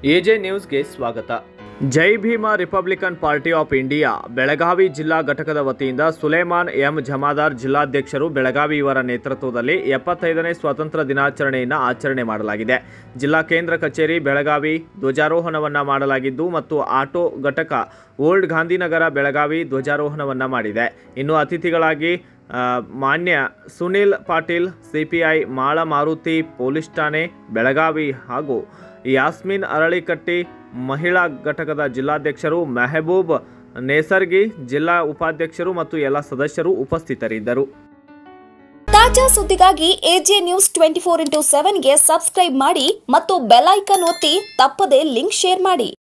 AJ ನ್ಯೂಸ್ಗೆ ಸ್ವಾಗತ Jai Bhim Republican Party of India Belagavi ಜಿಲ್ಲಾ ಘಟಕದ ವತಿಯಿಂದ ಸುಲೇಮಾನ್ ಎಂ ಜಮಾದಾರ್ ಜಿಲ್ಲಾಧ್ಯಕ್ಷರು ಬೆಳಗಾವಿ ಇವರ ನೇತೃತ್ವದಲ್ಲಿ ಎಪ್ಪತ್ತೈದನೇ ಸ್ವಾತಂತ್ರ್ಯ ದಿನಾಚರಣೆಯನ್ನು ಆಚರಣೆ ಮಾಡಲಾಗಿದೆ ಜಿಲ್ಲಾ ಕೇಂದ್ರ ಕಚೇರಿ ಬೆಳಗಾವಿ ಧ್ವಜಾರೋಹಣವನ್ನ ಮಾಡಲಾಗಿದ್ದು ಮತ್ತು ಆಟೋ ಘಟಕ ಓಲ್ಡ್ ಗಾಂಧಿನಗರ ಬೆಳಗಾವಿ ಧ್ವಜಾರೋಹಣವನ್ನ ಮಾಡಿದೆ ಇನ್ನು ಅತಿಥಿಗಳಾಗಿ ಆ, ಮಾನ್ಯ ಸುನಿಲ್ ಪಾಟೀಲ್ ಸಿಪಿಐ ಮಾಳ ಮಾರುತಿ ಪೊಲೀಸ್ ಠಾಣೆ ಬೆಳಗಾವಿ ಹಾಗೂ ಯಾಸ್ಮಿನ್ ಅರಳಿಕಟ್ಟಿ ಮಹಿಳಾ ಘಟಕದ ಜಿಲ್ಲಾಧ್ಯಕ್ಷರು ಮೆಹಬೂಬ್ ನೇಸರ್ಗಿ ಜಿಲ್ಲಾ ಉಪಾಧ್ಯಕ್ಷರು ಮತ್ತು ಎಲ್ಲ ಸದಸ್ಯರು ಉಪಸ್ಥಿತರಿದ್ದರು ತಾಜಾ ಸುದ್ದಿಗಾಗಿ AJ news twenty four into seven subscribe ಮಾಡಿ ಮತ್ತು ಬೆಲ್ ಐಕಾನ್ ಒತ್ತಿ ತಪ್ಪದೇ ಲಿಂಕ್ ಶೇರ್ ಮಾಡಿ